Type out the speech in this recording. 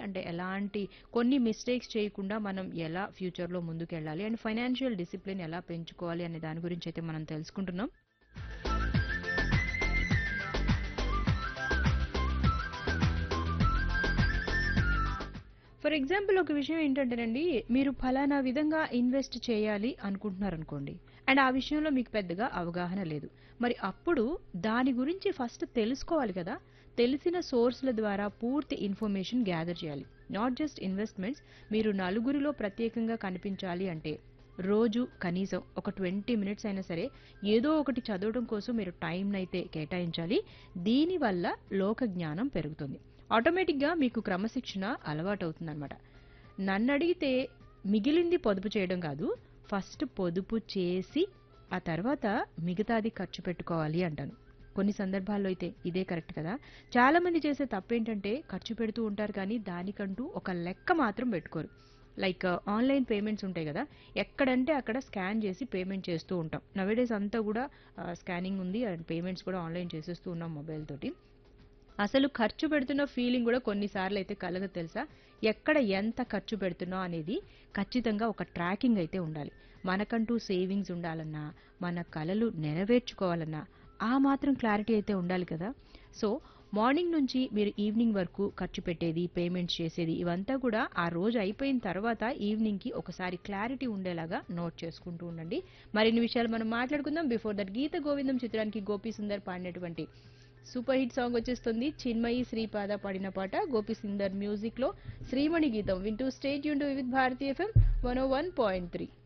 అంటే ఎలాంటి కొన్ని మిస్టేక్స్ చేయకుండా మనం ఎలా ఫ్యూచర్లో ముందుకెళ్ళాలి అండ్ ఫైనాన్షియల్ డిసిప్లిన్ ఎలా పెంచుకోవాలి అనే దాని గురించి అయితే మనం తెలుసుకుంటున్నాం ఫర్ ఎగ్జాంపుల్ ఒక విషయం ఏంటంటేనండి మీరు ఫలానా విధంగా ఇన్వెస్ట్ చేయాలి అనుకుంటున్నారు అనుకోండి అండ్ ఆ విషయంలో మీకు పెద్దగా అవగాహన లేదు మరి అప్పుడు దాని గురించి ఫస్ట్ తెలుసుకోవాలి కదా తెలిసిన సోర్స్ల ద్వారా పూర్తి ఇన్ఫర్మేషన్ గ్యాదర్ చేయాలి నాట్ జస్ట్ ఇన్వెస్ట్మెంట్స్ మీరు నలుగురిలో ప్రత్యేకంగా కనిపించాలి అంటే రోజు కనీసం ఒక ట్వంటీ మినిట్స్ అయినా సరే ఏదో ఒకటి చదవడం కోసం మీరు టైం అయితే కేటాయించాలి దీనివల్ల లోక జ్ఞానం పెరుగుతుంది ఆటోమేటిక్గా మీకు క్రమశిక్షణ అలవాటవుతుందన్నమాట నన్ను అడిగితే మిగిలింది పొదుపు చేయడం కాదు ఫస్ట్ పొదుపు చేసి ఆ తర్వాత మిగతాది ఖర్చు పెట్టుకోవాలి అంటాను కొన్ని సందర్భాల్లో అయితే ఇదే కరెక్ట్ కదా చాలా మంది చేసే తప్పేంటంటే ఖర్చు పెడుతూ ఉంటారు కానీ దానికంటూ ఒక లెక్క మాత్రం పెట్టుకోరు లైక్ ఆన్లైన్ పేమెంట్స్ ఉంటాయి కదా ఎక్కడంటే అక్కడ స్కాన్ చేసి పేమెంట్ చేస్తూ ఉంటాం నవేడేస్ అంతా కూడా స్కానింగ్ ఉంది అండ్ పేమెంట్స్ కూడా ఆన్లైన్ చేసేస్తూ ఉన్నాం మొబైల్ తోటి అసలు ఖర్చు పెడుతున్న ఫీలింగ్ కూడా కొన్నిసార్లు అయితే కలగదు తెలుసా ఎక్కడ ఎంత ఖర్చు పెడుతున్నాం అనేది ఖచ్చితంగా ఒక ట్రాకింగ్ అయితే ఉండాలి మనకంటూ సేవింగ్స్ ఉండాలన్నా మన కలలు నెరవేర్చుకోవాలన్నా ఆ మాత్రం క్లారిటీ అయితే ఉండాలి కదా సో మార్నింగ్ నుంచి మీరు ఈవినింగ్ వరకు ఖర్చు పెట్టేది పేమెంట్స్ చేసేది ఇవంతా కూడా ఆ రోజు అయిపోయిన తర్వాత ఈవినింగ్కి ఒకసారి క్లారిటీ ఉండేలాగా నోట్ చేసుకుంటూ ఉండండి మరిన్ని విషయాలు మనం మాట్లాడుకుందాం బిఫోర్ దట్ గీత గోవిందం చిత్రానికి గోపి సుందర్ పాడినటువంటి సూపర్ హిట్ సాంగ్ వచ్చేస్తుంది చిన్మయి శ్రీపాద పాడిన పాట గోపి సుందర్ మ్యూజిక్ లో శ్రీమణి గీతం వింటూ స్టేట్ యూన్ with Bharati FM one one point three